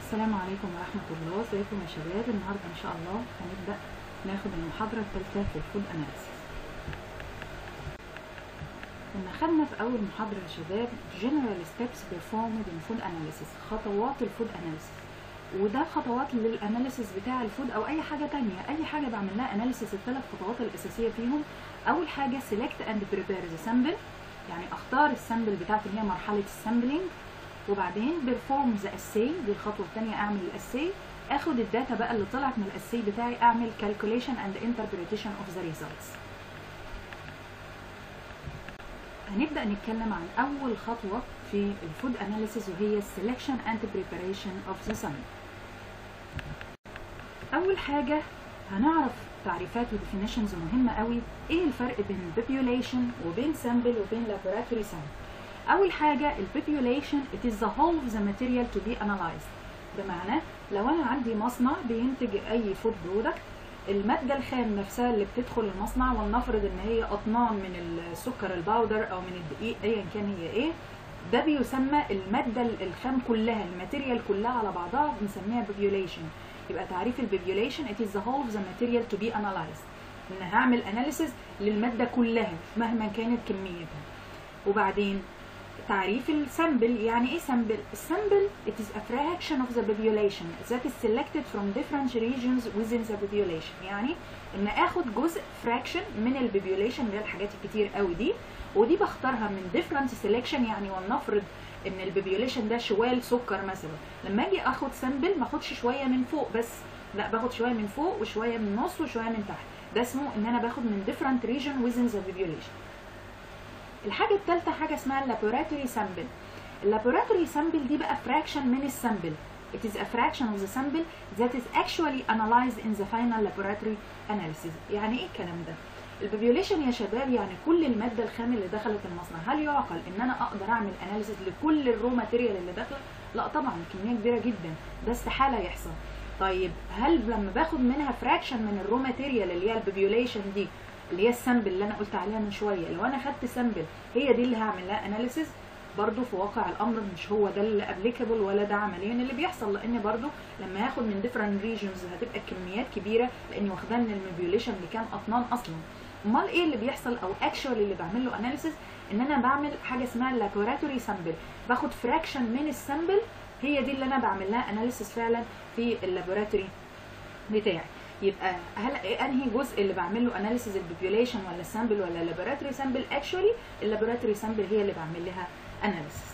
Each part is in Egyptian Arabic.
السلام عليكم ورحمة الله ازيكم يا شباب النهاردة ان شاء الله هنبدأ ناخد المحاضرة الثالثة في الفود اناليسيس كنا خدنا في اول محاضرة يا شباب general steps performed in food analysis خطوات الفود اناليسيس وده خطوات للاناليسيس بتاع الفود او اي حاجة تانية اي حاجة بعمل لها اناليسيس الثلاث خطوات الاساسية فيهم اول حاجة select and prepare the sample يعني اختار السامبل بتاعتي اللي هي مرحلة السامبلينج وبعدين بيرفورم ذا اساي دي الخطوه الثانيه اعمل الاساي اخد الداتا بقى اللي طلعت من الاساي بتاعي اعمل calculation and interpretation of the results هنبدا نتكلم عن اول خطوه في الفود اناليسيس وهي selection and preparation of the sample اول حاجه هنعرف تعريفات وديفينيشنز مهمه قوي ايه الفرق بين population وبين sample وبين laboratory sample اول حاجه البوبيوليشن it is the whole of the material to be analyzed بمعنى لو انا عندي مصنع بينتج اي فود برودكت الماده الخام نفسها اللي بتدخل المصنع ولنفرض ان هي اطنان من السكر الباودر او من الدقيق ايا كان هي ايه ده بيسمى الماده الخام كلها الماتيريال كلها على بعضها بنسميها population يبقى تعريف البوبيوليشن it is the whole of the material to be analyzed ان هعمل اناليسيز للماده كلها مهما كانت كميتها وبعدين تعريف السامبل يعني ايه سامبل السامبل it is a fraction of the population that is selected from different regions within the population يعني ان اخد جزء fraction من البوبيوليشن اللي هي الحاجات الكتير قوي دي ودي بختارها من different selection يعني ولنفرض ان البوبيوليشن ده شوال سكر مثلا لما اجي اخد سامبل ما اخدش شويه من فوق بس لا باخد شويه من فوق وشويه من النص وشويه من تحت ده اسمه ان انا باخد من different region within the population الحاجه الثالثه حاجه اسمها اللابوراتوري سامبل اللابوراتوري سامبل دي بقى fraction من السامبل it is a fraction of the sample that is actually analyzed in the final laboratory analysis يعني ايه الكلام ده البوبيوليشن يا شباب يعني كل الماده الخام اللي دخلت المصنع هل يعقل ان انا اقدر اعمل اناليسيس لكل الرو ماتيريال اللي داخله لا طبعا كميه كبيره جدا ده استحاله يحصل طيب هل لما باخد منها فراكشن من الرو ماتيريال اللي هي البوبيوليشن دي اللي هي السامبل اللي انا قلت عليها من شويه لو انا خدت سامبل هي دي اللي هعمل لها اناليسيس برضو في واقع الامر مش هو ده اللي ابليكابل ولا ده عمليا اللي بيحصل لان برضو لما هاخد من ديفرنت ريجنز هتبقى الكميات كبيره لاني واخداه من المبيوليشن اللي كان اطنان اصلا امال ايه اللي بيحصل او اكشوالي اللي بعمل له اناليسيس ان انا بعمل حاجه اسمها لابوراتوري سامبل باخد فراكشن من السامبل هي دي اللي انا بعمل لها اناليسيس فعلا في اللابوراتوري بتاعي يبقى هل انهي جزء اللي بعمل له اناليسيز البوبيوليشن ولا السامبل ولا اللابوراتوري سامبل اكشولي اللابوراتوري سامبل هي اللي بعمل لها اناليسيز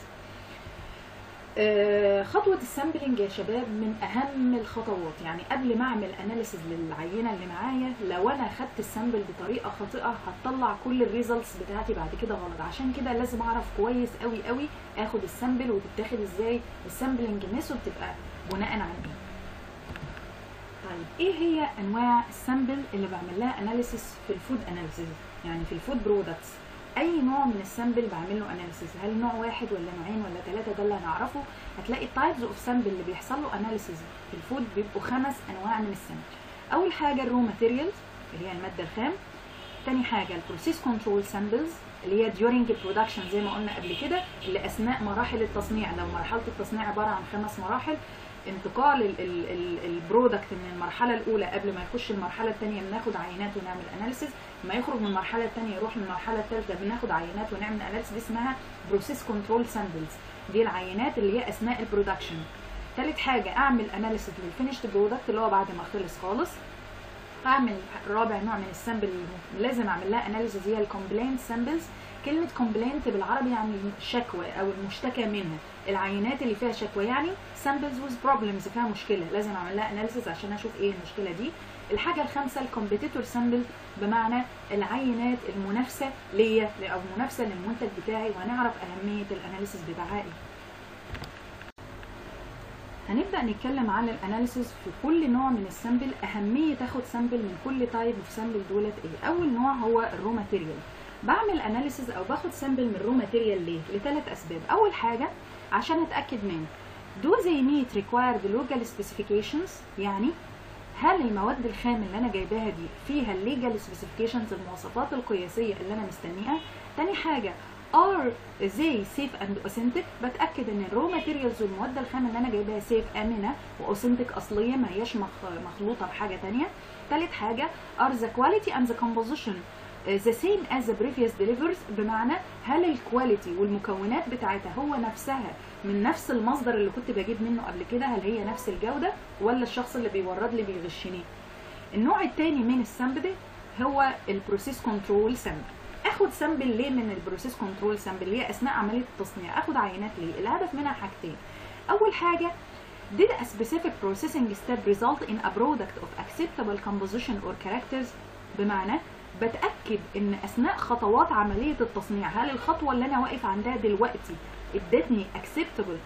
آه خطوة السامبلنج يا شباب من أهم الخطوات يعني قبل ما أعمل أناليسيز للعينة اللي معايا لو أنا خدت السامبل بطريقة خاطئة هتطلع كل الريزلتس بتاعتي بعد كده غلط عشان كده لازم أعرف كويس قوي قوي آخد السامبل وتتاخد إزاي السامبلنج ميثود تبقى بناء عن إيه طيب ايه هي انواع السامبل اللي بعمل لها اناليسيس في الفود اناليسيس يعني في الفود برودكتس اي نوع من السامبل بعمل له اناليسيس هل نوع واحد ولا نوعين ولا ثلاثه ده اللي هنعرفه هتلاقي التايبز اوف سامبل اللي بيحصل له اناليسيس في الفود بيبقوا خمس انواع من السامبل اول حاجه الرو ماتيريالز اللي هي الماده الخام تاني حاجه البروسيس كنترول سامبلز اللي هي during production زي ما قلنا قبل كده اللي اثناء مراحل التصنيع لو مرحله التصنيع عباره عن خمس مراحل انتقال البرودكت من المرحله الاولى قبل ما يخش المرحله الثانيه بناخد عينات ونعمل اناليسيز ما يخرج من المرحله الثانيه يروح للمرحله الثالثه بناخد عينات ونعمل اناليسيز دي اسمها بروسيس كنترول سامبلز دي العينات اللي هي اثناء البرودكشن ثالث حاجه اعمل اناليسيز للفينيشد برودكت اللي هو بعد ما خلص خالص اعمل رابع نوع من السامبل اللي لازم اعمل لها اناليسيز هي الكومبلينت سامبلز كلمة كومبلينت بالعربي يعني شكوى أو المشتكى منها العينات اللي فيها شكوى يعني samples with problems فيها مشكلة لازم أعمل لها اناليسيس عشان أشوف إيه المشكلة دي الحاجة الخامسة الكومبيتيتور سامبل بمعنى العينات المنافسة ليا أو المنافسة للمنتج بتاعي وهنعرف أهمية الاناليسيس بتاعها إيه هنبدأ نتكلم عن الاناليسيس في كل نوع من السامبل أهمية تاخد سامبل من كل تايب اوف سامبل دولت إيه أول نوع هو الرو ماتيريال بعمل اناليسيز او باخد سامبل من الرو ماتيريال ليه لثلاث اسباب اول حاجه عشان اتاكد من do they meet required local specifications يعني هل المواد الخام اللي انا جايباها دي فيها الليجال سبيسيفيكيشنز المواصفات القياسيه اللي انا مستنيها تاني حاجه are they safe and authentic بتاكد ان الرو ماتيريالز والمواد الخام اللي انا جايباها سيف امنه واوثنتيك اصليه ما هياش مخ- مخلوطه بحاجه تانية تالت حاجه are the quality and the composition the same as the previous delivers بمعنى هل الكواليتي والمكونات بتاعتها هو نفسها من نفس المصدر اللي كنت بجيب منه قبل كده هل هي نفس الجوده ولا الشخص اللي بيورد لي بيغشني النوع الثاني من السامبل هو البروسيس كنترول سامبل اخد سامبل ليه من البروسيس كنترول سامبل اللي هي اثناء عمليه التصنيع اخد عينات ليه الهدف منها حاجتين اول حاجه did a specific processing step result in a product of acceptable composition or characters بمعنى بتاكد ان اثناء خطوات عمليه التصنيع هل الخطوه اللي انا واقف عندها دلوقتي ادتني acceptable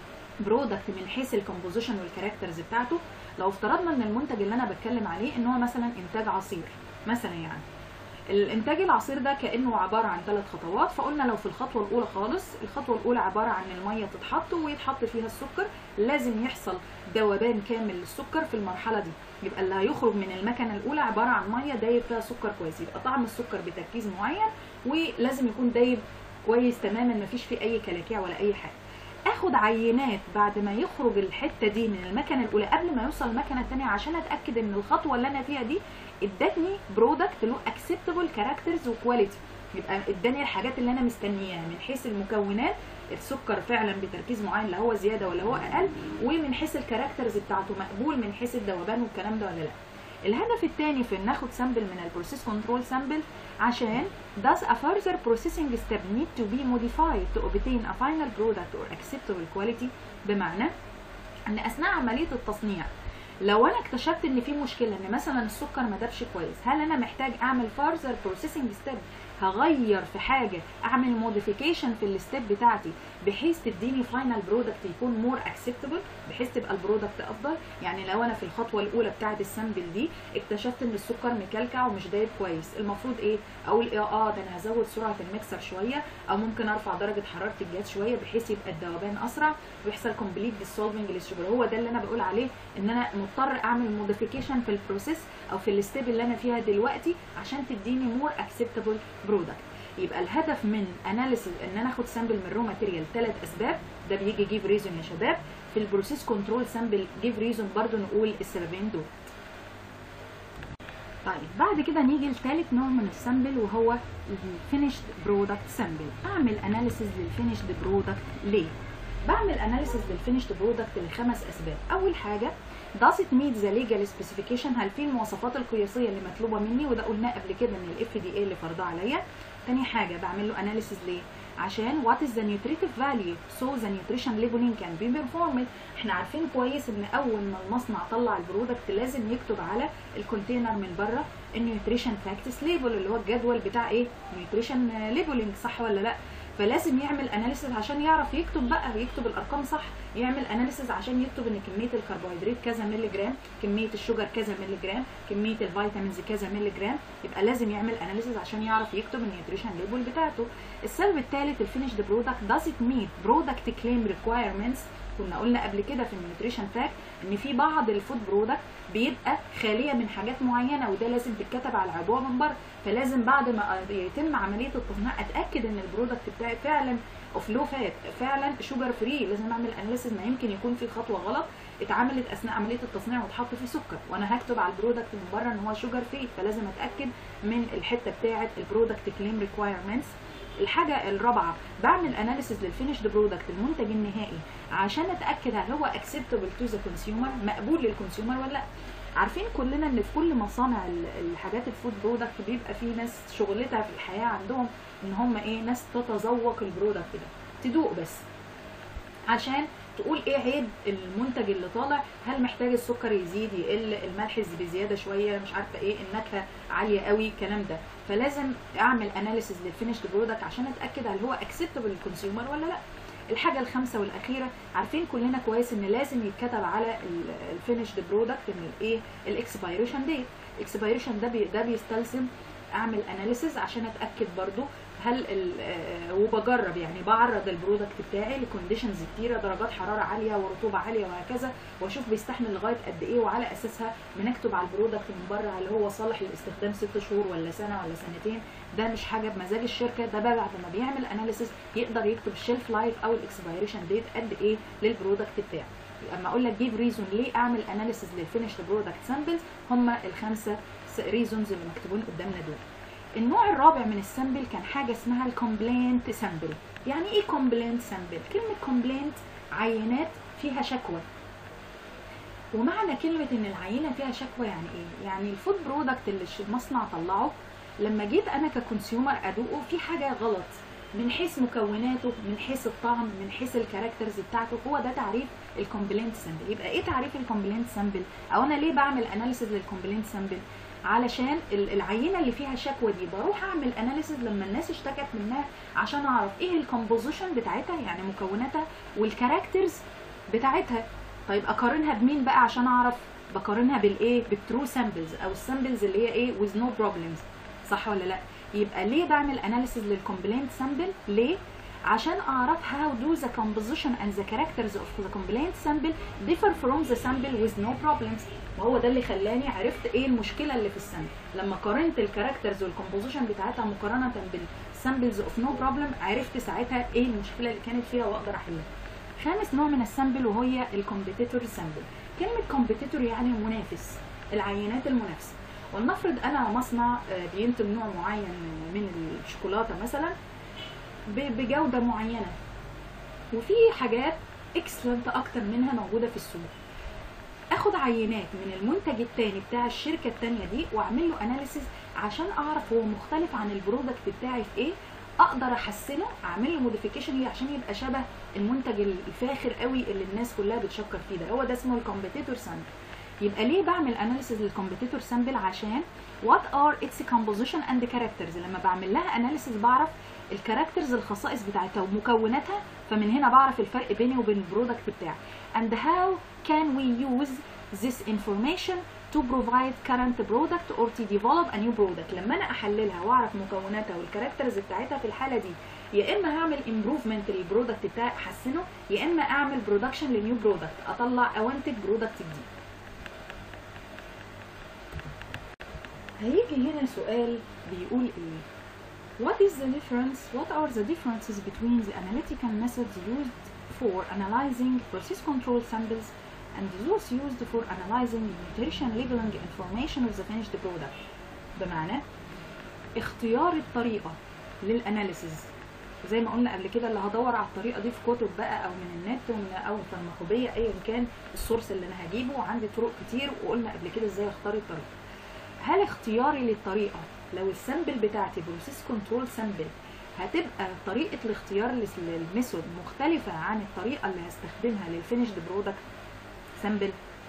برودكت من حيث الكومبوزيشن والكاركترز بتاعته لو افترضنا ان المنتج اللي انا بتكلم عليه ان هو مثلا انتاج عصير مثلا يعني الانتاج العصير ده كانه عباره عن ثلاث خطوات فقلنا لو في الخطوه الاولى خالص الخطوه الاولى عباره عن الميه تتحط ويتحط فيها السكر لازم يحصل ذوبان كامل للسكر في المرحله دي يبقى اللي هيخرج من المكنه الاولى عباره عن ميه دايب فيها سكر كويس يبقى طعم السكر بتركيز معين ولازم يكون دايب كويس تماما مفيش فيه اي كلاكيع ولا اي حاجه اخد عينات بعد ما يخرج الحته دي من المكنه الاولى قبل ما يوصل المكنه الثانيه عشان اتاكد ان الخطوه اللي انا فيها دي ادتني برودكت له اكسبتبل كاركترز وكواليتي يبقى اداني الحاجات اللي انا مستنياها من حيث المكونات السكر فعلا بتركيز معين لا هو زياده ولا هو اقل ومن حيث الكاركترز بتاعته مقبول من حيث الذوبان والكلام ده ولا لا الهدف الثاني في ان ناخد سامبل من البروسيس كنترول سامبل عشان does a further processing step need to be modified to obtain a final product or acceptable quality بمعنى ان اثناء عمليه التصنيع لو انا اكتشفت ان في مشكله ان مثلا السكر ما دابش كويس هل انا محتاج اعمل further processing step هغير في حاجه اعمل موديفيكيشن في الستيب بتاعتي بحيث تديني فاينل برودكت يكون مور اكسبتبل بحيث تبقى البرودكت افضل يعني لو انا في الخطوه الاولى بتاعه السامبل دي اكتشفت ان السكر مكلكع ومش دايب كويس المفروض ايه اقول ايه اه ده انا هزود سرعه الميكسر شويه او ممكن ارفع درجه حراره الجهاز شويه بحيث يبقى الذوبان اسرع ويحصل كومبليت ديسولفنج للشوجر هو ده اللي انا بقول عليه ان انا مضطر اعمل موديفيكيشن في البروسيس او في الستيب اللي انا فيها دلوقتي عشان تديني مور اكسبتبل برودكت يبقى الهدف من اناليسيس ان انا اخد سامبل من رو ماتيريال ثلاث اسباب ده بيجي جيف ريزون يا شباب في البروسيس كنترول سامبل جيف ريزون برضو نقول السببين دول طيب بعد كده نيجي لثالث نوع من السامبل وهو الفينيشد برودكت سامبل اعمل اناليسيز للفينيشد برودكت ليه بعمل اناليسيز للفينيشد برودكت لخمس اسباب اول حاجه does it meet the legal specification هل في المواصفات القياسيه اللي مطلوبه مني وده قلناه قبل كده ان الاف دي اي اللي فرضاه عليا تاني حاجه بعمل له اناليسيز ليه عشان what is the nutritive value so the nutrition labeling can be performed احنا عارفين كويس ان اول ما المصنع طلع البرودكت لازم يكتب على الكونتينر من بره النيوتريشن فاكتس ليبل اللي هو الجدول بتاع ايه نيوتريشن ليبلنج صح ولا لا فلازم يعمل اناليسيز عشان يعرف يكتب بقى يكتب الارقام صح يعمل اناليسيز عشان يكتب ان كميه الكربوهيدرات كذا مللي جرام كميه الشوجر كذا مللي جرام كميه الفيتامينز كذا مللي جرام يبقى لازم يعمل اناليسيز عشان يعرف يكتب النيوتريشن ليبل بتاعته السبب الثالث الفينيشد برودكت does it meet product claim requirements كنا قلنا قبل كده في النيوتريشن فاكت ان في بعض الفود برودكت بيبقى خاليه من حاجات معينه وده لازم تتكتب على العبوه من بره فلازم بعد ما يتم عمليه التصنيع اتاكد ان البرودكت بتاعي فعلا اوف لو فات فعلا شوجر فري لازم اعمل اناليسيز ما يمكن يكون في خطوه غلط اتعملت اثناء عمليه التصنيع واتحط فيه سكر وانا هكتب على البرودكت من بره ان هو شوجر فري فلازم اتاكد من الحته بتاعه البرودكت كليم ريكوايرمنتس الحاجه الرابعه بعمل اناليسيز للفينيشد برودكت المنتج النهائي عشان اتاكد هل هو اكسبتبل تو ذا كونسيومر مقبول للكونسيومر ولا لا عارفين كلنا ان في كل مصانع الحاجات الفود برودكت بيبقى في ناس شغلتها في الحياه عندهم ان هم ايه ناس تتذوق البرودكت ده تدوق بس عشان تقول ايه عيب المنتج اللي طالع هل محتاج السكر يزيد يقل الملح بزياده شويه مش عارفه ايه النكهه عاليه قوي الكلام ده فلازم اعمل اناليسيز للفينيشد برودكت عشان اتاكد هل هو اكسبتبل للكونسيومر ولا لا الحاجه الخامسه والاخيره عارفين كلنا كويس ان لازم يتكتب على الفينيشد برودكت ان الايه الاكسبيريشن ديت الاكسبيريشن ده بي ده بيستلزم اعمل اناليسيز عشان اتاكد برضو هل ال- آه، وبجرب يعني بعرض البرودكت بتاعي لكونديشنز كتيره درجات حراره عاليه ورطوبه عاليه وهكذا واشوف بيستحمل لغايه قد ايه وعلى اساسها بنكتب على البرودكت من بره هل هو صالح للاستخدام ست شهور ولا سنه ولا سنتين ده مش حاجه بمزاج الشركه ده بقى بعد ما بيعمل اناليسيس يقدر يكتب الشيلف لايف او الاكسبيريشن ديت قد ايه للبرودكت بتاعي اما اقول لك جيب ريزون ليه اعمل اناليسيس للفينيشد برودكت سامبلز هم الخمسه ريزونز اللي مكتوبين قدامنا دول النوع الرابع من السامبل كان حاجه اسمها الكومبلينت سامبل يعني ايه كومبلينت سامبل كلمه كومبلينت عينات فيها شكوى ومعنى كلمه ان العينه فيها شكوى يعني ايه يعني الفود برودكت اللي الش- المصنع طلعه لما جيت انا ككونسيومر ادوقه في حاجه غلط من حيث مكوناته من حيث الطعم من حيث الكاركترز بتاعته هو ده تعريف الكومبلينت سامبل يبقى ايه تعريف الكومبلينت سامبل او انا ليه بعمل اناليسيز للكومبلينت سامبل علشان ال- العينه اللي فيها شكوى دي بروح اعمل اناليسيز لما الناس اشتكت منها عشان اعرف ايه الكومبوزيشن بتاعتها يعني مكوناتها والكاركترز بتاعتها طيب اقارنها بمين بقى عشان اعرف بقارنها بالايه بالترو سامبلز او السامبلز اللي هي ايه with no problems صح ولا لا يبقى ليه بعمل اناليسيز للكومبلينت سامبل ليه عشان اعرف how do the composition and the characters of the complaint sample differ from the sample with no problems وهو ده اللي خلاني عرفت ايه المشكله اللي في السامبل لما قارنت الكاركترز والكومبوزيشن بتاعتها مقارنه بالسامبلز اوف نو بروبلم عرفت ساعتها ايه المشكله اللي كانت فيها واقدر احلها خامس نوع من السامبل وهي الكومبيتيتور سامبل كلمه كومبيتيتور يعني منافس العينات المنافسه ولنفرض انا مصنع آه، بينتج نوع معين من الشوكولاته مثلا ب- بجوده معينه وفي حاجات اكسلنت اكتر منها موجوده في السوق اخد عينات من المنتج التاني بتاع الشركه التانيه دي واعمل له اناليسيز عشان اعرف هو مختلف عن البرودكت بتاعي في ايه اقدر احسنه اعمل له موديفيكيشن ليه عشان يبقى شبه المنتج الفاخر قوي اللي الناس كلها بتشكر فيه ده هو ده اسمه الكومبيتيتور سامبل يبقى ليه بعمل اناليسيز للكومبيتيتور سامبل عشان وات ار اتس كومبوزيشن اند كاركترز لما بعمل لها اناليسيز بعرف الكاركترز الخصائص بتاعتها ومكوناتها فمن هنا بعرف الفرق بيني وبين البرودكت بتاعي and how can we use this information to provide current product or to develop a new product لما انا احللها واعرف مكوناتها والكاركترز بتاعتها في الحاله دي يا اما هعمل امبروفمنت للبرودكت بتاعي احسنه يا اما اعمل برودكشن لنيو برودكت اطلع او انتج برودكت جديد هيجي هنا سؤال بيقول ايه What is the difference? What are the differences between the analytical methods used for analyzing process control samples and those used for analyzing nutrition labeling information of the finished product? بمعنى اختيار الطريقة للاناليسيز زي ما قلنا قبل كده اللي هدور على الطريقة دي في كتب بقى او من النت ومن او فارماكوبية ايا كان السورس اللي انا هجيبه وعندي طرق كتير وقلنا قبل كده ازاي اختار الطريقة هل اختياري للطريقة لو السامبل بتاعتي بروسيس كنترول سامبل هتبقى طريقة الاختيار لس- للميثود مختلفة عن الطريقة اللي هستخدمها للفينيشد برودكت سامبل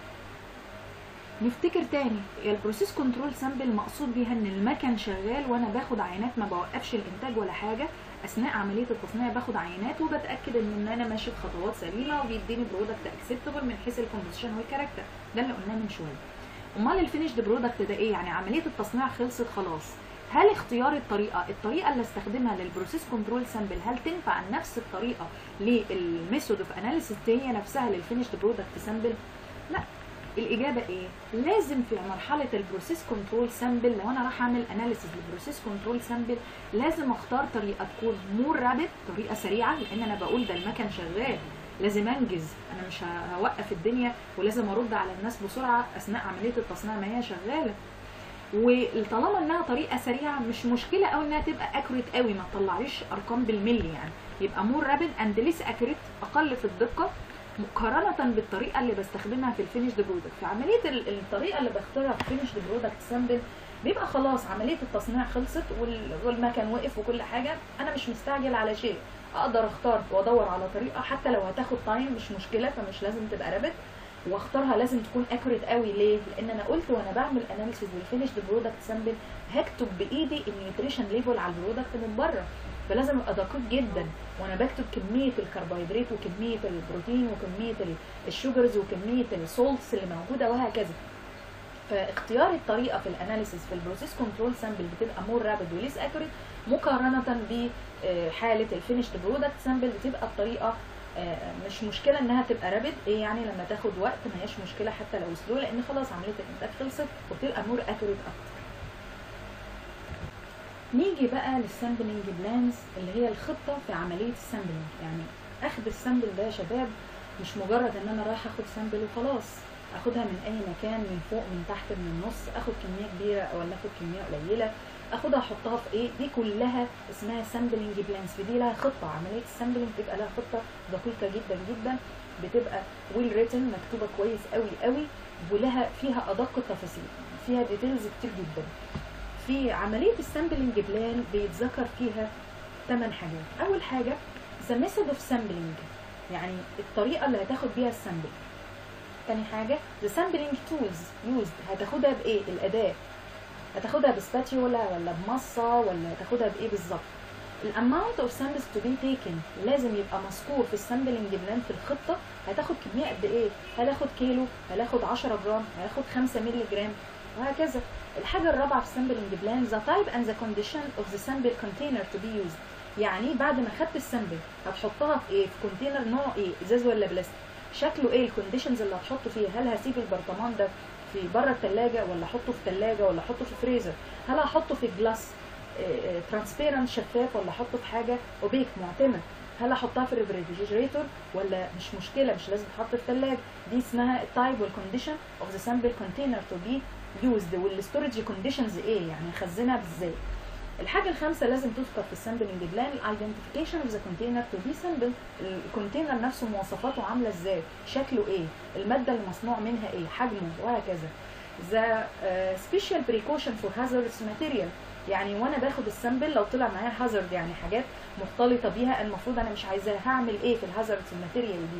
نفتكر تاني البروسيس كنترول سامبل مقصود بيها ان المكن شغال وانا باخد عينات ما بوقفش الانتاج ولا حاجه اثناء عمليه التصنيع باخد عينات وبتاكد ان انا ماشي بخطوات سليمه وبيديني برودكت اكسبتبل من حيث الكومبوزيشن والكاركتر ده اللي قلناه من شويه امال الفينيشد برودكت ده ايه يعني عمليه التصنيع خلصت خلاص هل اختيار الطريقه الطريقه اللي استخدمها للبروسيس كنترول سامبل هل تنفع نفس الطريقه للميثود اوف اناليسيس هي نفسها للفينيشد برودكت سامبل لا الاجابه ايه لازم في مرحله البروسيس كنترول سامبل لو انا راح اعمل اناليسيس للبروسيس كنترول سامبل لازم اختار طريقه تكون مور رابد طريقه سريعه لان انا بقول ده المكن شغال لازم انجز انا مش ه- هوقف الدنيا ولازم ارد على الناس بسرعه اثناء عمليه التصنيع ما هي شغاله وطالما انها طريقه سريعه مش مشكله قوي انها تبقى اكوريت قوي ما تطلعليش ارقام بالملي يعني يبقى مور رابد اند ليس اكوريت اقل في الدقه مقارنه بالطريقه اللي بستخدمها في الفينيشد برودكت في عمليه ال- الطريقه اللي بختارها في فينيشد برودكت سامبل بيبقى خلاص عمليه التصنيع خلصت وال- والمكن وقف وكل حاجه انا مش مستعجل على شيء اقدر اختار وادور على طريقه حتى لو هتاخد تايم مش مشكله فمش لازم تبقى رابط واختارها لازم تكون اكوريت قوي ليه؟ لان انا قلت وانا بعمل اناليسيز للفينيشد برودكت سامبل هكتب بايدي النيوتريشن ليفل على البرودكت من بره فلازم ابقى دقيق جدا وانا بكتب كميه الكربوهيدرات وكميه البروتين وكميه ال- الشوجرز وكميه السولتس اللي موجوده وهكذا فاختيار الطريقه في الاناليسيس في البروسيس كنترول سامبل بتبقى مور رابيد وليس اكوريت مقارنه بحاله الفينيشد برودكت سامبل بتبقى الطريقه آه، مش مشكله انها تبقى رابد ايه يعني لما تاخد وقت ما هيش مشكله حتى لو سلو لان خلاص عمليه الانتاج خلصت وبتبقى مور اكوريت اكتر نيجي بقى للسامبلنج بلانز اللي هي الخطه في عمليه السامبلنج يعني اخد السامبل ده يا شباب مش مجرد ان انا رايح اخد سامبل وخلاص اخدها من اي مكان من فوق من تحت من النص اخد كميه كبيره ولا اخد كميه قليله اخدها احطها في ايه دي كلها اسمها سامبلنج بلانز فدي لها خطه عمليه السامبلنج بتبقى لها خطه دقيقه جدا جدا بتبقى ويل ريتن مكتوبه كويس قوي قوي ولها فيها ادق التفاصيل فيها ديتيلز كتير جدا في عمليه السامبلنج بلان بيتذكر فيها ثمان حاجات اول حاجه the method of sampling يعني الطريقه اللي هتاخد بيها السامبل تاني حاجه the sampling tools used هتاخدها بايه الاداه هتاخدها بسباتيولا ولا بمصه ولا هتاخدها بايه بالظبط الاماونت اوف samples to be taken لازم يبقى مذكور في السامبلنج بلان في الخطه هتاخد كميه قد ايه هل اخد كيلو هل اخد 10 جرام هل اخد 5 مللي جرام وهكذا الحاجه الرابعه في السامبلنج بلان the type and the condition of the sample container to be used يعني بعد ما خدت السامبل هتحطها في ايه في كونتينر نوع ايه ازاز ولا بلاستيك شكله ايه الكونديشنز اللي هتحطه فيه هل هسيب البرطمان ده في بره الثلاجه ولا احطه في ثلاجه ولا احطه في فريزر هل هحطه في جلاس ترانسبيرنت شفاف ولا احطه في حاجه اوبيك معتمه هل احطها في الريفريجريتور ولا مش مشكله مش لازم تحط في الثلاجه دي اسمها التايب والكونديشن اوف ذا سامبل كونتينر تو بي يوزد والستورج كونديشنز ايه يعني اخزنها ازاي الحاجه الخامسه لازم تذكر في السامبلنج بلان الايدنتيفيكيشن اوف ذا كونتينر تو بي سامبل الكونتينر نفسه مواصفاته عامله ازاي شكله ايه الماده اللي مصنوع منها ايه حجمه وهكذا ذا سبيشال بريكوشن فور هازاردز ماتيريال يعني وانا باخد السامبل لو طلع معايا هازارد يعني حاجات مختلطه بيها المفروض انا مش عايزاها هعمل ايه في الهازاردز الماتيريال دي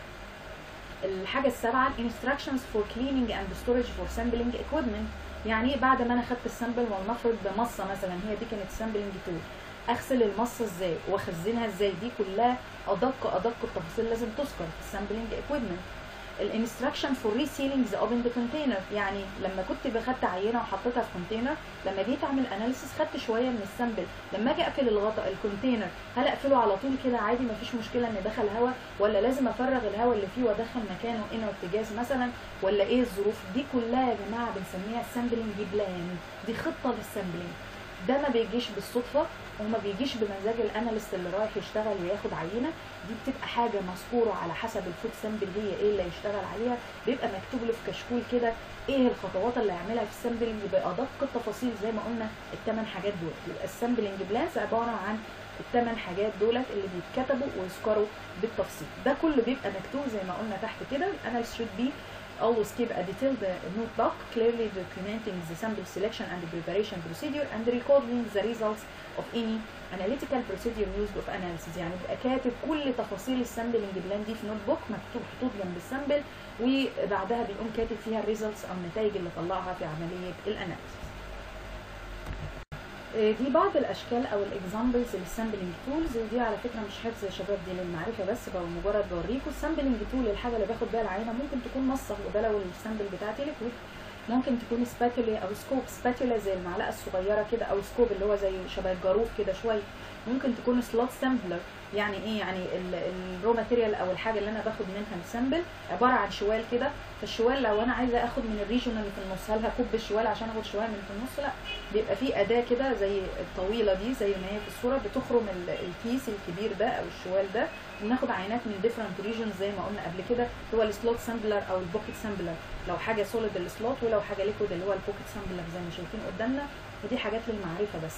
الحاجه السابعه instructions for cleaning and storage for sampling equipment يعني بعد ما انا خدت السامبل ولنفرض بمصه مثلا هي دي كانت سامبلنج تول اغسل المصه ازاي واخزنها ازاي دي كلها ادق ادق التفاصيل لازم تذكر في السامبلنج اكويبمنت الانستراكشن فور ريسيلينج ذا اوبن كونتينر يعني لما كنت باخدت عينه وحطيتها في كونتينر لما جيت اعمل اناليسيس خدت شويه من السامبل لما اجي اقفل الغطاء الكونتينر هل اقفله على طول كده عادي مفيش مشكله ان دخل هواء ولا لازم افرغ الهواء اللي فيه وادخل مكانه انه ارتجاز مثلا ولا ايه الظروف دي كلها يا جماعه بنسميها سامبلنج بلان دي خطه للسامبلنج ده ما بيجيش بالصدفه وما بيجيش بمزاج الاناليست اللي رايح يشتغل وياخد عينه دي بتبقى حاجه مذكوره على حسب الفود سامبل هي ايه اللي هيشتغل عليها بيبقى مكتوب له في كشكول كده ايه الخطوات اللي هيعملها في السامبلنج بادق التفاصيل زي ما قلنا الثمان حاجات دول يبقى السامبلنج بلانز عباره عن الثمان حاجات دولت اللي بيتكتبوا ويذكروا بالتفصيل ده كله بيبقى مكتوب زي ما قلنا تحت كده الاناليست should be always keep a detailed notebook clearly documenting the sample selection and preparation procedure and recording the results of any analytical procedure used of analysis يعني بيبقى كاتب كل تفاصيل السامبلنج بلان دي في نوت بوك مكتوب خطوط جنب السامبل وبعدها بيقوم كاتب فيها الريزلتس او النتائج اللي طلعها في عمليه الاناليسيس دي بعض الاشكال او الاكزامبلز للسامبلنج تولز ودي على فكره مش حفظ يا شباب دي للمعرفه بس بقى مجرد بوريكم السامبلنج تول الحاجه اللي باخد بيها العينه ممكن تكون مصه وده لو السامبل بتاعتي ليكويد ممكن تكون سباتولا او سكوب سباتولا زي المعلقه الصغيره كده او سكوب اللي هو زي شبه الجاروف كده شويه ممكن تكون سلوت سامبلر يعني ايه يعني الرو ماتيريال او الحاجه اللي انا باخد منها السامبل عباره عن شوال كده فالشوال لو انا عايزه اخد من الريجون اللي في النص هل هكب الشوال عشان اخد شوال من في النص لا بيبقى في اداه كده زي الطويله دي زي ما هي في الصوره بتخرم الكيس الكبير ده او الشوال ده وناخد عينات من ديفرنت ريجونز زي ما قلنا قبل كده هو السلوت سامبلر او البوكيت سامبلر لو حاجه سوليد السلوت ولو حاجه ليكويد اللي هو البوكيت سامبلر زي ما شايفين قدامنا ودي حاجات للمعرفه بس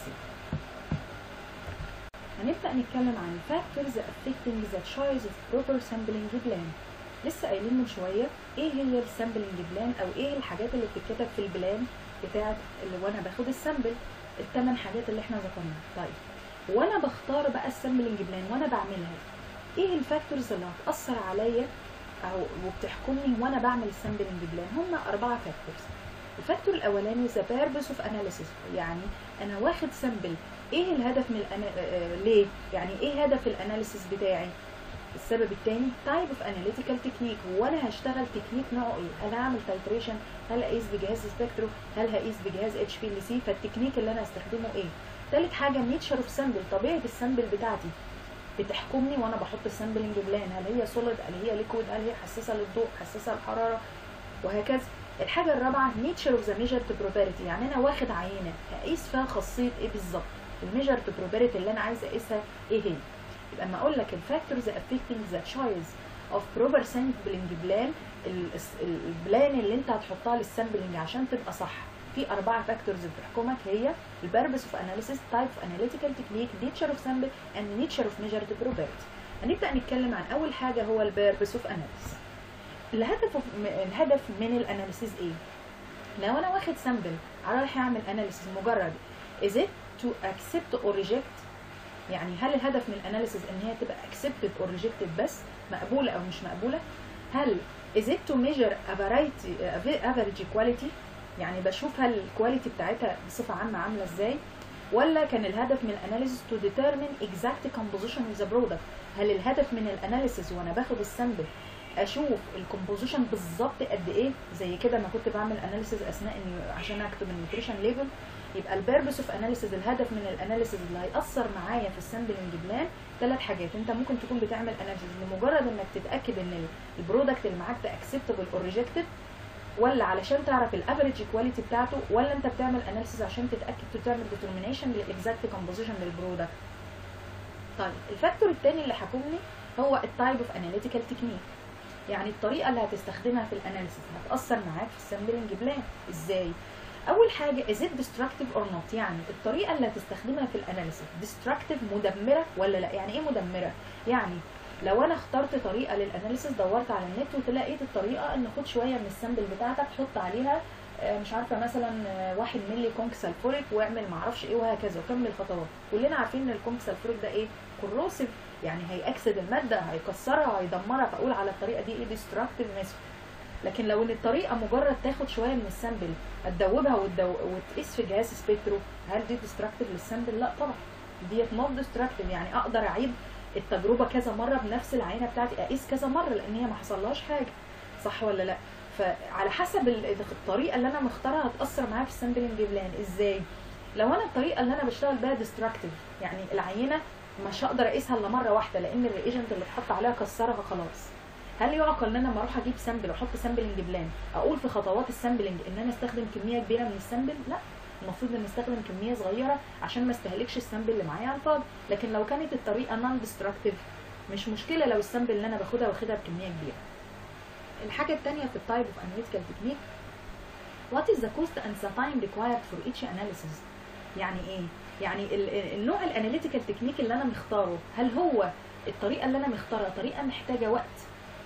هنبدأ نتكلم عن factors affecting the choice of proper sampling plan لسه قايلين من شوية ايه هي السامبلنج بلان او ايه الحاجات اللي بتتكتب في البلان بتاعت اللي وانا باخد السامبل الثمان حاجات اللي احنا ذكرناها طيب وانا بختار بقى السامبلنج بلان وانا بعملها ايه الفاكتورز اللي هتأثر عليا او وبتحكمني وانا بعمل السامبلنج بلان هم اربعة فاكتورز الفاكتور الاولاني the purpose of analysis يعني انا واخد سامبل ايه الهدف من الأنا... آه ليه يعني ايه هدف الاناليسيس بتاعي السبب الثاني تايب اوف اناليتيكال تكنيك وانا هشتغل تكنيك نوعه ايه انا هعمل تايتريشن هل اقيس بجهاز سبكترو هل هقيس بجهاز اتش بي ال سي فالتكنيك اللي انا هستخدمه ايه ثالث حاجه نيتشر اوف سامبل طبيعه السامبل بتاعتي بتحكمني وانا بحط السامبلنج بلان هل هي سوليد هل هي ليكويد هل هي حساسه للضوء حساسه للحراره وهكذا الحاجه الرابعه نيتشر اوف ذا ميجر تو بروبابيلتي يعني انا واخد عينه اقيس فيها خاصيه ايه بالظبط الميجر تو بروبابيلتي اللي انا عايز اقيسها ايه هي يبقى اما اقول لك الفاكتورز افكتنج ذا تشويس اوف بروبر سامبلنج بلان البلان اللي انت هتحطها للسامبلنج عشان تبقى صح في اربعه فاكتورز بتحكمك هي البيربس اوف اناليسيس تايب اوف اناليتيكال تكنيك نيتشر اوف سامبل اند نيتشر اوف ميجر تو بروبابيلتي هنبدا نتكلم عن اول حاجه هو البيربس اوف اناليسيس الهدف الهدف من الاناليسيس ايه لو انا واخد سامبل رايح اعمل اناليسيس مجرد is it to accept or reject يعني هل الهدف من الاناليسيس ان هي تبقى accepted or rejected بس مقبوله او مش مقبوله هل is it to measure a variety a average quality يعني بشوف هل الكواليتي بتاعتها بصفه عامه عامله ازاي ولا كان الهدف من الاناليسيس to determine exact composition of the product هل الهدف من الاناليسيس وانا باخد السامبل اشوف الكومبوزيشن بالظبط قد ايه زي كده ما كنت بعمل اناليسيز اثناء اني عشان اكتب النيوتريشن ليفل يبقى البيربس اوف اناليسيز الهدف من الاناليسيز اللي هيأثر معايا في السامبلنج بلان ثلاث حاجات انت ممكن تكون بتعمل اناليسيز لمجرد انك تتاكد ان البرودكت اللي معاك ده اكسبتبل اور ريجكتد ولا علشان تعرف الافريج كواليتي بتاعته ولا انت بتعمل اناليسيز عشان تتاكد تعمل ديترمينيشن للاكزاكت كومبوزيشن للبرودكت طيب الفاكتور الثاني اللي حكمني هو التايب اوف اناليتيكال تكنيك يعني الطريقه اللي هتستخدمها في الاناليسيس هتاثر معاك في السامبلنج بلان ازاي اول حاجه is it destructive or not يعني الطريقه اللي هتستخدمها في الاناليسيس destructive مدمره ولا لا يعني ايه مدمره يعني لو انا اخترت طريقه للاناليسيس دورت على النت وتلاقيت الطريقه ان خد شويه من السامبل بتاعتك حط عليها مش عارفه مثلا واحد ملي كونك سلفوريك واعمل معرفش ايه وهكذا وكمل الخطوات كلنا عارفين ان الكونك سلفوريك ده ايه كروسيف يعني هيأكسد المادة هيكسرها هيدمرها فأقول على الطريقة دي ايه ديستراكتيف ميثود لكن لو ان الطريقة مجرد تاخد شوية من السامبل هتدوبها وتدو... وتقيس في جهاز سبيكترو هل دي ديستراكتيف للسامبل؟ لا طبعا ديت نوت ديستراكتيف يعني اقدر اعيد التجربة كذا مرة بنفس العينة بتاعتي اقيس كذا مرة لان هي ما حصلهاش حاجة صح ولا لا؟ فعلى حسب الطريقة اللي انا مختارها هتأثر معايا في السامبلنج بلان ازاي؟ لو انا الطريقة اللي انا بشتغل بيها ديستراكتيف يعني العينة مش هقدر اقيسها الا مره واحده لان الريجنت اللي اتحط عليها كسرها خلاص هل يعقل ان انا لما اروح اجيب سامبل واحط سامبلنج بلان اقول في خطوات السامبلنج ان انا استخدم كميه كبيره من السامبل لا المفروض ان استخدم كميه صغيره عشان ما استهلكش السامبل اللي معايا على الفاضي لكن لو كانت الطريقه نون ديستراكتيف مش مشكله لو السامبل اللي انا باخدها واخدها بكميه كبيره الحاجه الثانيه في التايب اوف اناليتيكال تكنيك what is the cost and the time required for each analysis يعني ايه يعني النوع الاناليتيكال تكنيك اللي انا مختاره هل هو الطريقه اللي انا مختارها طريقه محتاجه وقت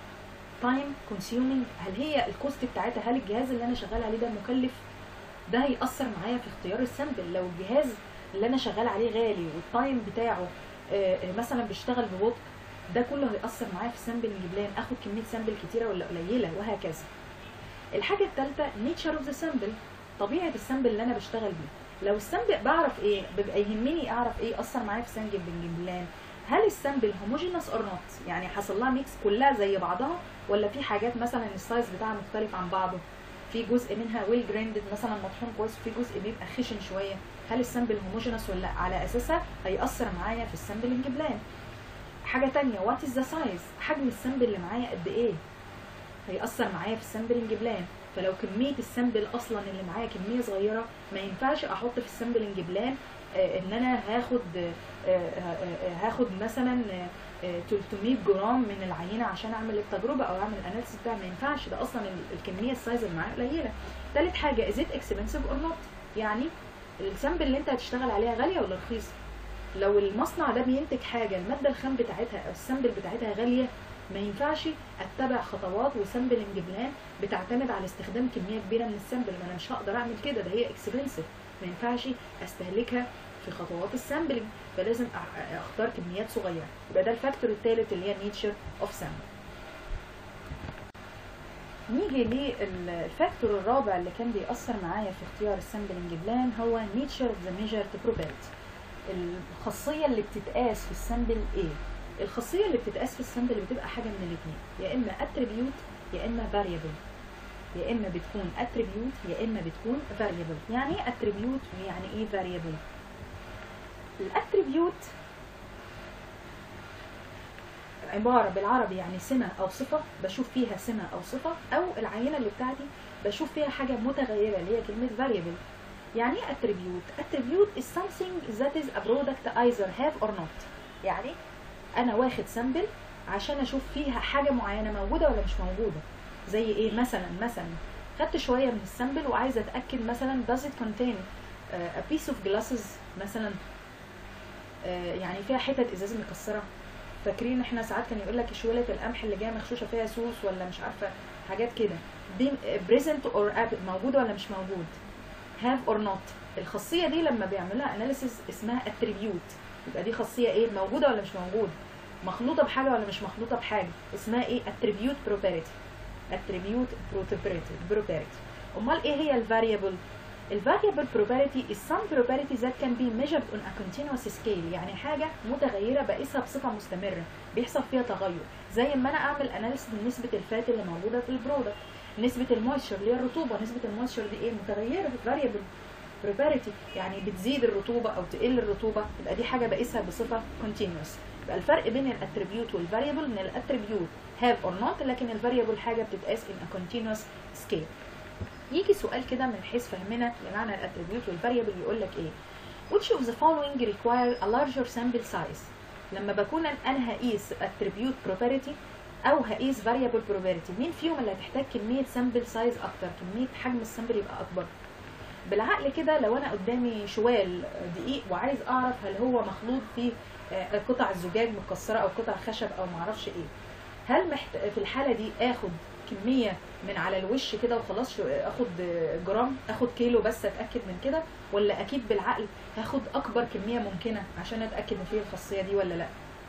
تايم كونسيومينج هل هي الكوست بتاعتها هل الجهاز اللي انا شغال عليه ده مكلف ده هيأثر معايا في اختيار السامبل لو الجهاز اللي انا شغال عليه غالي والتايم بتاعه مثلا بيشتغل ببطء ده كله هيأثر معايا في السامبل بلان اخد كميه سامبل كتيره ولا قليله وهكذا الحاجه الثالثه نيتشر اوف ذا سامبل طبيعه السامبل اللي انا بشتغل بيه لو السامبل بعرف ايه بيبقى يهمني اعرف ايه اثر معايا في سامبل بلان هل السامبل هوموجينوس اور نوت يعني حصل لها ميكس كلها زي بعضها ولا في حاجات مثلا السايز بتاعها مختلف عن بعضه في جزء منها ويل جراندد مثلا مطحون كويس وفي جزء بيبقى خشن شويه هل السامبل هوموجينوس ولا لا على اساسها هيأثر معايا في السامبلنج بلان حاجه تانية وات از ذا سايز حجم السامبل اللي معايا قد ايه هيأثر معايا في السامبلنج بلان فلو كميه السامبل اصلا اللي معايا كميه صغيره ما ينفعش احط في السامبلنج بلان آه ان انا هاخد آه آه هاخد مثلا 300 جرام من العينه عشان اعمل التجربه او اعمل الاناليسيس بتاعي ما ينفعش ده اصلا الكميه السايز اللي معايا قليله ثالث حاجه از ات اكسبنسيف اور نوت يعني السامبل اللي انت هتشتغل عليها غاليه ولا رخيصه لو المصنع ده بينتج حاجه الماده الخام بتاعتها او السامبل بتاعتها غاليه ما ينفعش اتبع خطوات وسامبلنج بلان بتعتمد على استخدام كميه كبيره من السامبل ما انا مش هقدر اعمل كده ده هي اكسبنسيف ما ينفعش استهلكها في خطوات السامبلنج فلازم اختار كميات صغيره يبقى ده الفاكتور الثالث اللي هي نيتشر اوف سامبل نيجي للفاكتور الرابع اللي كان بيأثر معايا في اختيار السامبلنج بلان هو نيتشر اوف ذا ميجر تو بروبابيلتي الخاصيه اللي بتتقاس في السامبل ايه الخاصيه اللي بتتقاس في السامبل بتبقى حاجه من الاثنين يا اما اتريبيوت يا اما فاريبل يا اما بتكون اتريبيوت يا اما بتكون فاريبل يعني ايه اتريبيوت ويعني ايه فاريبل الاتريبيوت عبارة بالعربي يعني سمة أو صفة بشوف فيها سمة أو صفة أو العينة اللي بتاعتي بشوف فيها حاجة متغيرة اللي هي كلمة variable يعني ايه attribute؟ attribute is something that is a product either have or not يعني أنا واخد سامبل عشان أشوف فيها حاجة معينة موجودة ولا مش موجودة زي إيه مثلا مثلا خدت شوية من السامبل وعايزة أتأكد مثلا does it contain uh, a piece of glasses مثلا uh, يعني فيها حتت إزاز مكسرة فاكرين احنا ساعات كان يقول لك شوية القمح اللي جايه مغشوشه فيها سوس ولا مش عارفه حاجات كده دي بريزنت اور موجود ولا مش موجود هاف اور نوت الخاصيه دي لما بيعملوها اناليسيس اسمها اتريبيوت يبقى دي خاصيه ايه موجوده ولا مش موجود مخلوطه بحاجه ولا مش مخلوطه بحاجه اسمها ايه اتريبيوت بروبرتي اتريبيوت بروبرتي امال ايه هي الفاريبل الفاريبل probability is some probability that can be measured on a continuous scale يعني حاجة متغيرة بقيسها بصفة مستمرة بيحصل فيها تغير زي ما انا اعمل اناليسيس لنسبة الفات اللي موجودة في البرودكت نسبة المويستشر اللي هي الرطوبة نسبة المويستشر دي ايه متغيرة variable probability يعني بتزيد الرطوبة او تقل الرطوبة يبقى دي حاجة بقيسها بصفة continuous يبقى الفرق بين الاتريبيوت والفاريبل ان الاتريبيوت have or not لكن الفاريبل حاجة بتتقاس in a continuous scale يجي سؤال كده من حيث فهمنا لمعنى الاتريبيوت والفاريبل يقول لك ايه which of the following require a larger sample size لما بكون انا هقيس attribute property او هقيس variable probability مين فيهم اللي هتحتاج كميه سامبل سايز اكتر كميه حجم السامبل يبقى اكبر بالعقل كده لو انا قدامي شوال دقيق وعايز اعرف هل هو مخلوط فيه قطع الزجاج متكسره او قطع خشب او معرفش ايه هل محت... في الحاله دي اخد كميه من على الوش كده وخلاص اخد جرام اخد كيلو بس اتاكد من كده ولا اكيد بالعقل هاخد اكبر كميه ممكنه عشان اتاكد ان فيه الخاصيه دي ولا لا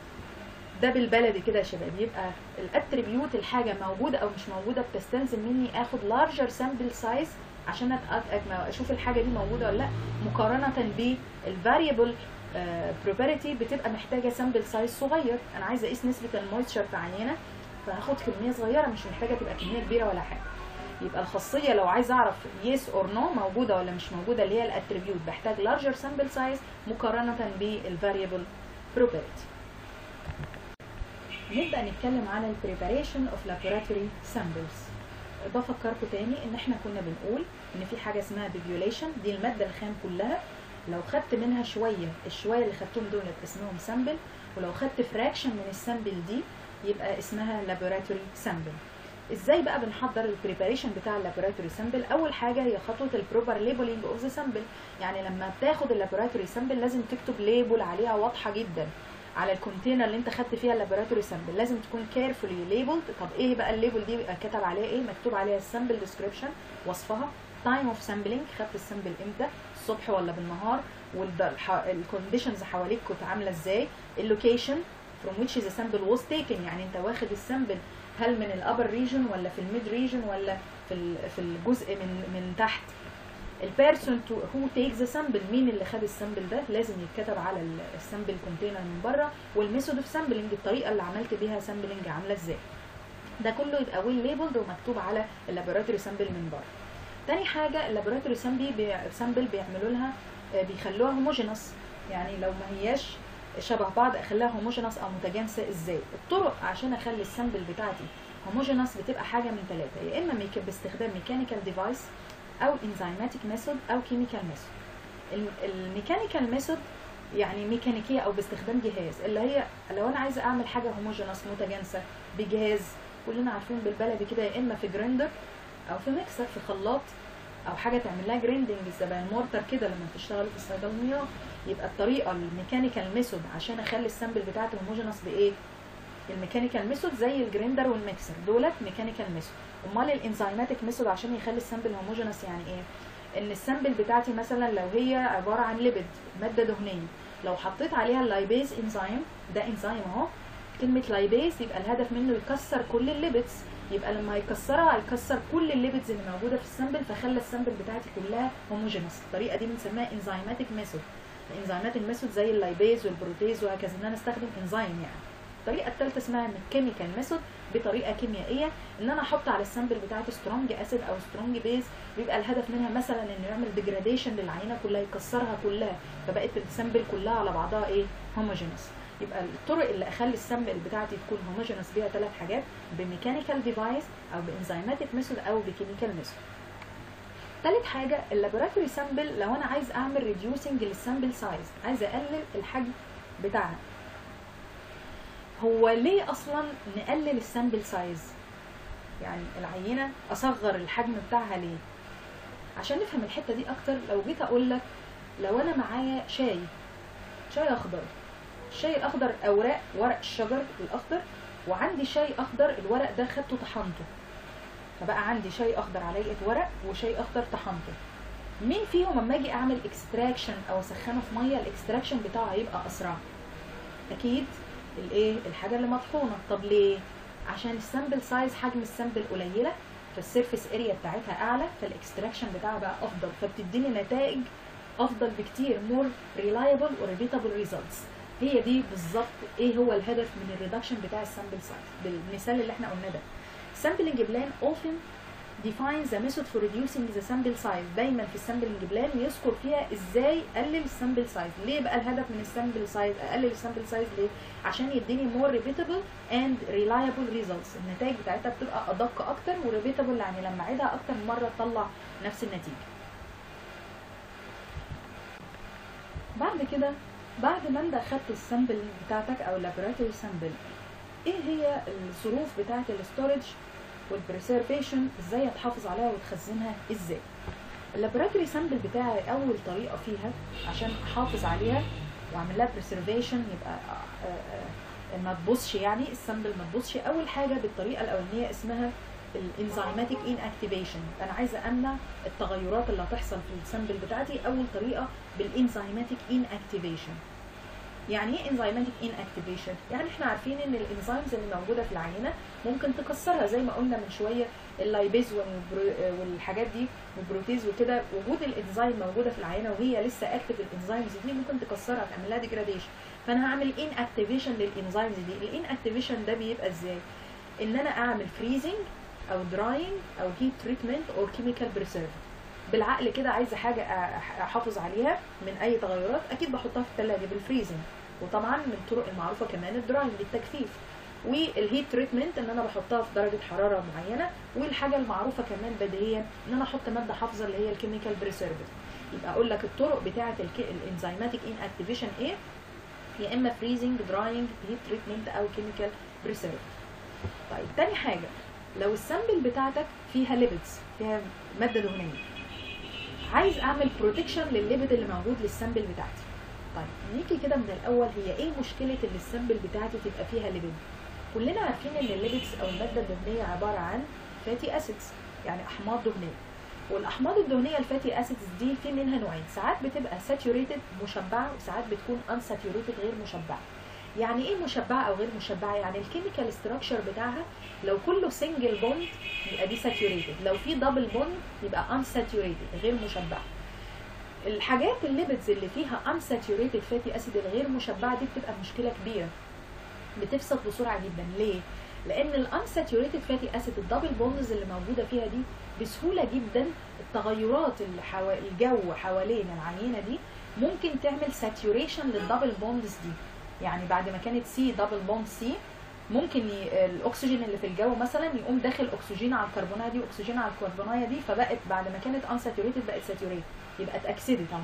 ده بالبلدي كده يا شباب يبقى الاتريبيوت الحاجه موجوده او مش موجوده بتستلزم مني اخد لارجر سامبل سايز عشان اشوف الحاجه دي موجوده ولا لا مقارنه بالفاريبل بروبرتي بتبقى محتاجه سامبل سايز صغير انا عايزه اقيس نسبه المويستشر في عينه فهاخد كميه صغيره مش محتاجه تبقى كميه كبيره ولا حاجه يبقى الخاصيه لو عايز اعرف يس اور نو موجوده ولا مش موجوده اللي هي الاتريبيوت بحتاج لارجر سامبل سايز مقارنه بالفاريبل بروبرتي نبدا نتكلم على البريباريشن اوف لابوراتوري سامبلز بفكركم تاني ان احنا كنا بنقول ان في حاجه اسمها بيبيوليشن دي الماده الخام كلها لو خدت منها شويه الشويه اللي خدتهم دول اسمهم سامبل ولو خدت فراكشن من السامبل دي يبقى اسمها لابوراتوري سامبل ازاي بقى بنحضر البريباريشن بتاع اللابوراتوري سامبل اول حاجه هي خطوه البروبر ليبلنج اوف ذا سامبل يعني لما بتاخد اللابوراتوري سامبل لازم تكتب ليبل عليها واضحه جدا على الكونتينر اللي انت خدت فيها اللابوراتوري سامبل لازم تكون كيرفولي ليبلد طب ايه بقى الليبل دي بيبقى كتب عليها ايه مكتوب عليها السامبل ديسكريبشن وصفها تايم اوف سامبلينج خدت السامبل امتى الصبح ولا بالنهار والكونديشنز حواليك كنت عامله ازاي اللوكيشن from which the sample was taken يعني انت واخد السامبل هل من الابر ريجن ولا في الميد ريجن ولا في في الجزء من من تحت البيرسون هو تيك ذا سامبل مين اللي خد السامبل ده لازم يتكتب على السامبل كونتينر من بره والميثود اوف سامبلنج الطريقه اللي عملت بيها سامبلنج عامله ازاي ده كله يبقى ويل ليبلد ومكتوب على اللابوراتوري سامبل من بره تاني حاجه اللابوراتوري سامبل بي سامبل بيعملوا لها بيخلوها هوموجينس يعني لو ما هياش شبه بعض اخليها هوموجينس او متجانسه ازاي الطرق عشان اخلي السامبل بتاعتي هوموجينس بتبقى حاجه من ثلاثه يا اما ميك باستخدام ميكانيكال ديفايس او انزيماتيك ميثود او كيميكال ميثود الميكانيكال ميثود يعني ميكانيكيه او باستخدام جهاز اللي هي لو انا عايزه اعمل حاجه هوموجينس متجانسه بجهاز كلنا عارفين بالبلدي كده يا اما في جريندر او في ميكسر في خلاط او حاجه تعمل لها جريندنج زي المورتر كده لما بتشتغلوا في الصيدليات يبقى الطريقه الميكانيكال ميثود عشان اخلي السامبل بتاعتي هوموجينس بايه الميكانيكال ميثود زي الجريندر والميكسر دولت ميكانيكال ميثود امال الانزيماتيك ميثود عشان يخلي السامبل هوموجينس يعني ايه ان السامبل بتاعتي مثلا لو هي عباره عن ليبيد ماده دهنيه لو حطيت عليها اللايبيز انزيم ده انزيم اهو كلمه لايبيز يبقى الهدف منه يكسر كل الليبيدز يبقى لما يكسرها هيكسر كل الليبيدز اللي موجوده في السامبل فخلى السامبل بتاعتي كلها هوموجينس الطريقه دي بنسميها انزيماتيك ميثود الانزيماتيك ميثود زي اللايبيز والبروتيز وهكذا ان انا استخدم انزيم يعني الطريقه الثالثه اسمها كيميكال ميثود بطريقه كيميائيه ان انا احط على السامبل بتاعتي سترونج اسيد او سترونج بيز بيبقى الهدف منها مثلا انه يعمل ديجراديشن للعينه كلها يكسرها كلها فبقت السامبل كلها على بعضها ايه هوموجينس يبقى الطرق اللي اخلي السامبل بتاعتي تكون هوموجينس بيها ثلاث حاجات بميكانيكال ديفايس او بانزيماتيك ميثود او بكيميكال ميثود تالت حاجة اللابوراتوري سامبل لو أنا عايز أعمل ريديوسنج للسامبل سايز عايز أقلل الحجم بتاعها هو ليه أصلا نقلل السامبل سايز يعني العينة أصغر الحجم بتاعها ليه عشان نفهم الحتة دي أكتر لو جيت أقول لك لو أنا معايا شاي شاي أخضر الشاي الأخضر أوراق ورق الشجر الأخضر وعندي شاي أخضر الورق ده خدته طحنته فبقى عندي شاي اخضر على هيئه ورق وشاي اخضر طحنته مين فيهم اما اجي اعمل اكستراكشن او اسخنه في ميه الاكستراكشن بتاعه هيبقى اسرع اكيد الايه الحاجه اللي مطحونه طب ليه عشان السامبل سايز حجم السامبل قليله فالسيرفيس اريا بتاعتها اعلى فالاكستراكشن بتاعها بقى افضل فبتديني نتائج افضل بكتير مور ريلايبل وريبيتابل ريزلتس هي دي بالظبط ايه هو الهدف من الريدكشن بتاع السامبل سايز بالمثال اللي احنا قلناه ده sampling plan often defines the method for reducing the sample size دايما في السامبلنج بلان يذكر فيها ازاي اقلل السامبل سايز ليه بقى الهدف من السامبل سايز اقلل السامبل سايز ليه عشان يديني more repeatable and reliable results النتائج بتاعتها بتبقى ادق اكتر وريبيتابل يعني لما اعيدها اكتر من مره تطلع نفس النتيجه بعد كده بعد ما انت اخدت السامبل بتاعتك او اللابوراتوري سامبل ايه هي الظروف بتاعه الاستورج والبريسيرفيشن ازاي اتحافظ عليها وتخزنها ازاي اللابوراتوري سامبل بتاعي اول طريقه فيها عشان احافظ عليها واعمل لها بريسيرفيشن يبقى ما تبصش يعني السامبل ما تبصش اول حاجه بالطريقه الاولانيه اسمها الانزيماتيك ان اكتيفيشن انا عايزه امنع التغيرات اللي هتحصل في السامبل بتاعتي اول طريقه بالانزيماتيك ان اكتيفيشن يعني ايه انزيماتيك ان اكتيفيشن يعني احنا عارفين ان الانزيمز اللي موجوده في العينه ممكن تكسرها زي ما قلنا من شويه اللايبيز والحاجات دي والبروتيز وكده وجود الانزيم موجوده في العينه وهي لسه اكتف الانزيمز دي ممكن تكسرها تعمل لها ديجراديشن فانا هعمل ان اكتيفيشن للانزيمز دي الان اكتيفيشن ده بيبقى ازاي ان انا اعمل فريزنج او دراينج او هيت تريتمنت او كيميكال بريسيرف بالعقل كده عايزه حاجه احافظ عليها من اي تغيرات اكيد بحطها في الثلاجه بالفريزنج وطبعا من الطرق المعروفه كمان الدراينج بالتجفيف والهيت تريتمنت ان انا بحطها في درجه حراره معينه والحاجه المعروفه كمان بديهيا ان انا احط ماده حافظه اللي هي الكيميكال بريسيرفيف يبقى اقول لك الطرق بتاعه الانزيماتيك ان اكتيفيشن ايه يا اما فريزنج دراينج هيت تريتمنت او كيميكال بريسيرف طيب تاني حاجه لو السامبل بتاعتك فيها ليبيدز فيها ماده دهنيه عايز اعمل بروتكشن للليبيد اللي موجود للسامبل بتاعتي طيب نيجي كده من الاول هي ايه مشكله ان السامبل بتاعتي تبقى فيها ليبيد كلنا عارفين ان الليبيدز او الماده الدهنيه عباره عن فاتي اسيدز يعني احماض دهنيه والاحماض الدهنيه الفاتي اسيدز دي في منها نوعين ساعات بتبقى ساتوريتد مشبعه وساعات بتكون انساتوريتد غير مشبعه يعني ايه مشبعه او غير مشبعه يعني الكيميكال ستراكشر بتاعها لو كله سنجل بوند يبقى دي ساتوريتد لو في دبل بوند يبقى انساتوريتد غير مشبعه الحاجات الليبيدز اللي فيها unsaturated fatty acid الغير مشبعه دي بتبقى مشكله كبيره بتفسد بسرعه جدا ليه لان الانساتوريتد فاتي اسيد الدبل بوندز اللي موجوده فيها دي بسهوله جدا التغيرات اللي حوا... الجو حوالين العينه دي ممكن تعمل ساتوريشن للدبل بوندز دي يعني بعد ما كانت سي دبل بوند سي ممكن ي... الاكسجين اللي في الجو مثلا يقوم داخل اكسجين على الكربونايه دي واكسجين على الكربونايه دي فبقت بعد ما كانت انساتوريتد بقت ساتوريتد يبقى اتاكسدت اهو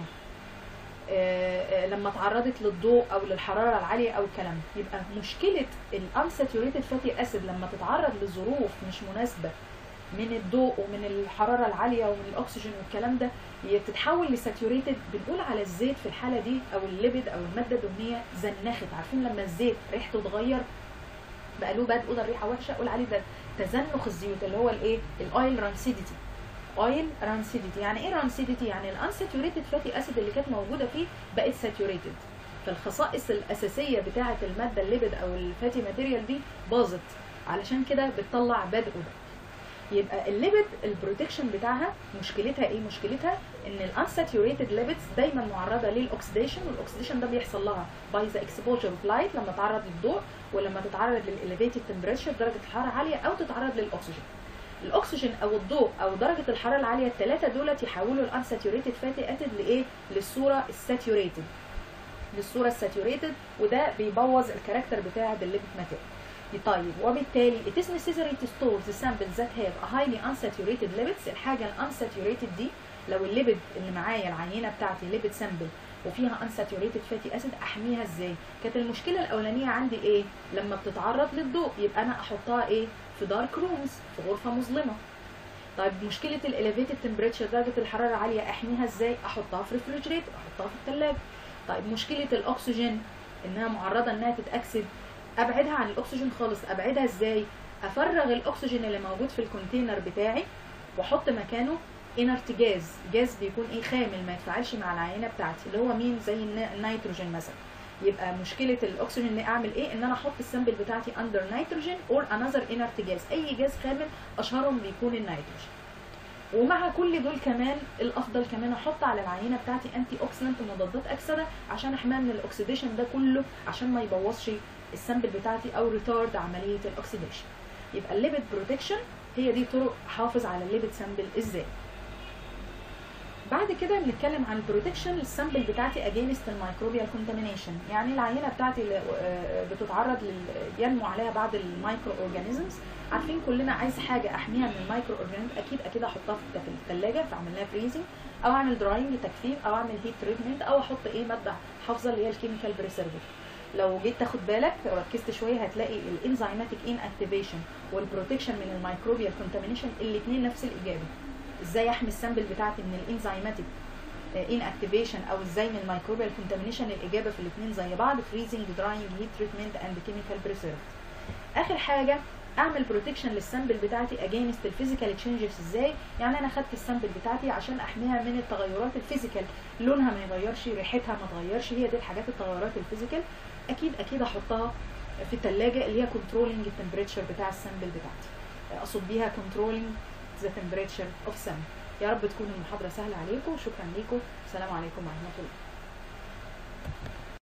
لما تعرضت للضوء او للحراره العاليه او الكلام ده يبقى مشكله الانساتوريتد فاتي اسيد لما تتعرض لظروف مش مناسبه من الضوء ومن الحراره العاليه ومن الاكسجين والكلام ده بتتحول لساتوريتد بنقول على الزيت في الحاله دي او الليبيد او الماده الدهنيه زنخت عارفين لما الزيت ريحته اتغير بقى له بدء ده الريحه وحشه قول عليه ده تزنخ الزيوت اللي هو الايه الاويل رانسيديتي اويل رانسيديتي يعني ايه رانسيديتي يعني الانساتوريتد فاتي اسيد اللي كانت موجوده فيه بقت ساتوريتد فالخصائص الاساسيه بتاعه الماده الليبيد او الفاتي ماتيريال دي باظت علشان كده بتطلع بدء ده يبقى الليبيد البروتكشن بتاعها مشكلتها ايه مشكلتها ان الانساتيوريتد ليبيدز دايما معرضه للاكسديشن والاكسديشن ده بيحصل لها باي ذا اكسبوجر اوف لايت لما تعرض للضوء ولما تتعرض للاليفيتد تمبريتشر درجه الحراره عاليه او تتعرض للاكسجين الاكسجين او الضوء او درجه الحراره العاليه الثلاثه دولت يحولوا الانساتيوريتد فاتي اسيد لايه للصوره الساتيوريتد للصوره الساتيوريتد وده بيبوظ الكاركتر بتاع الليبيد ماتيريال طيب وبالتالي it is necessary to store the samples that have a highly unsaturated lipids الحاجة unsaturated دي لو الليبيد اللي معايا العينة بتاعتي ليبيد سامبل وفيها unsaturated fatty acid احميها ازاي كانت المشكلة الاولانية عندي ايه لما بتتعرض للضوء يبقى انا احطها ايه في دارك رومز في غرفة مظلمة طيب مشكلة الاليفيتد تمبريتشر درجة الحرارة عالية احميها ازاي احطها في ريفريجريتور احطها في الثلاجة طيب مشكلة الاكسجين انها معرضة انها تتاكسد ابعدها عن الاكسجين خالص ابعدها ازاي افرغ الاكسجين اللي موجود في الكونتينر بتاعي واحط مكانه انرت جاز جاز بيكون ايه خامل ما يتفاعلش مع العينه بتاعتي اللي هو مين زي النيتروجين مثلا يبقى مشكله الاكسجين اني اعمل ايه ان انا احط السامبل بتاعتي اندر نيتروجين اور انذر انرت جاز اي جاز خامل اشهرهم بيكون النيتروجين ومع كل دول كمان الافضل كمان احط على العينه بتاعتي انتي اوكسيدنت ومضادات اكسده عشان احميها من الاكسيديشن ده كله عشان ما يبوظش السامبل بتاعتي او ريتارد عمليه الاكسيديشن يبقى الليبيد بروتكشن هي دي طرق احافظ على الليبيد سامبل ازاي بعد كده بنتكلم عن البروتكشن للسامبل بتاعتي اجينست الميكروبيال كونتامينيشن يعني العينه بتاعتي اللي بتتعرض ينمو عليها بعض المايكرو اورجانيزمز عارفين كلنا عايز حاجه احميها من المايكرو اورجانيزم اكيد اكيد احطها في الثلاجه فاعمل لها فريزنج او اعمل دراينج لتجفيف او اعمل هيت تريتمنت او احط ايه ماده حافظه اللي هي الكيميكال بريسيرفر لو جيت تاخد بالك وركزت شويه هتلاقي الانزيماتيك ان اكتيفيشن والبروتكشن من الميكروبيال كونتامينيشن الاثنين نفس الاجابه ازاي احمي السامبل بتاعتي من الانزيماتيك ان اكتيفيشن او ازاي من الميكروبيال كونتامينيشن الاجابه في الاثنين زي بعض فريزنج دراينج هيت تريتمنت اند كيميكال بريسيرف اخر حاجه اعمل بروتكشن للسامبل بتاعتي اجينست الفيزيكال تشينجز ازاي يعني انا خدت السامبل بتاعتي عشان احميها من التغيرات الفيزيكال لونها ما يغيرش ريحتها ما تغيرش هي دي الحاجات التغيرات الفيزيكال اكيد اكيد احطها في الثلاجه اللي هي كنترولنج التمبريتشر بتاع السامبل بتاعتي اقصد بيها كنترولنج ذا تمبريتشر اوف سامبل يا رب تكون المحاضره سهله عليكم شكرا ليكم السلام عليكم ورحمه الله